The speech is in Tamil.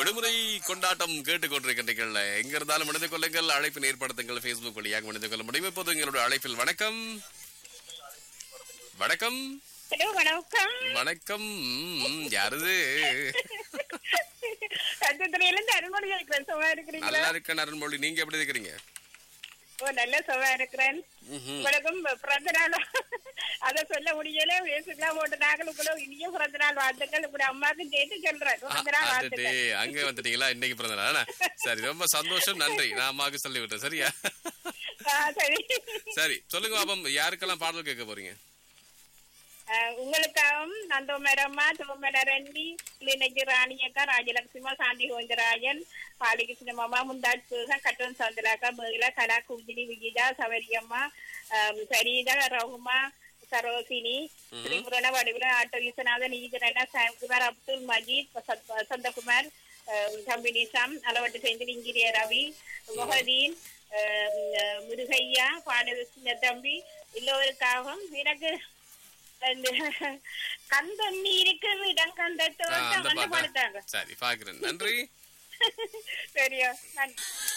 விடுமுறை கொண்டாட்டம் கேட்டுக் கொண்டிருக்கின்றீர்கள் எங்க இருந்தாலும் இணைந்து கொள்ளுங்கள் அழைப்பினை ஏற்படுத்துங்கள் Facebook வழியாக இணைந்து கொள்ள முடியும் இப்போது எங்களுடைய அழைப்பில் வணக்கம் வணக்கம் ஹலோ வணக்கம் வணக்கம் ம், யாரது சட்டத்துறையில இருந்து அருண்மொழி இருக்கிறேன் சும்மா இருக்கிறீங்களா நல்லா இருக்க அருண்மொழி நீங்க எப்படி இருக்கிறீங்க ஓ நல்ல சும்மா இருக்கிறேன் ம்ஹும். உங்களுக்கும் பிறந்த நாள் அத சொல்ல முடியல பேசுக்கலாம் போட்டு நாங்களுக்குள்ள இனிய பிறந்த நாள் வாழ்த்துக்கள் இப்படி அம்மாக்கும் சேர்த்து சொல்றேன் பிறந்த நாள் அடடே, வாழ்த்துக்கள் அங்க வந்துட்டீங்களா இன்னைக்கு பிறந்த நாள் சரி ரொம்ப சந்தோஷம் நன்றி நான் அம்மாவுக்கு சொல்லி விட்டேன் சரியா ஆ, சரி சரி சொல்லுங்க பாப்பம் யாருக்கெல்லாம் பாடல் கேட்க போறீங்க ஆ, உங்களுக்காகவும் நந்தோமரம்மா துவமரண்டி லினஜி ராணியக்கா ராஜலட்சுமா சாந்தி கோவிந்தராஜன் பாலிகிருஷ்ண மாமா முந்தாஜ் பூகா கட்டன் சந்திராக்கா மேகலா கலா குஞ்சினி விஜிதா சவரியம்மா ஆம், சரிதா ரகுமா சரோசினி திரிபுரண வடிவுல ஆட்டோ விஸ்வநாதன் ஈதரண்ணா சாம்குமார் அப்துல் மஜீத் வசந்த்- வசந்தகுமார் ஆம், தம்பி நிசாம் அளவட்டு செந்தில் இன்ஜினியர் ரவி முகதீன் ஆம், முருகையா பாடகிருஷ்ண தம்பி எல்லோருக்காகவும் எனக்கு அந்த கந்தண்ணி இருக்கு இடம் கந்த ஆ, தோட்டம் அந்த அந்த பாட்டா படுத்தாங்க சரி பாக்குறேன் நன்றி சரியா நன்றி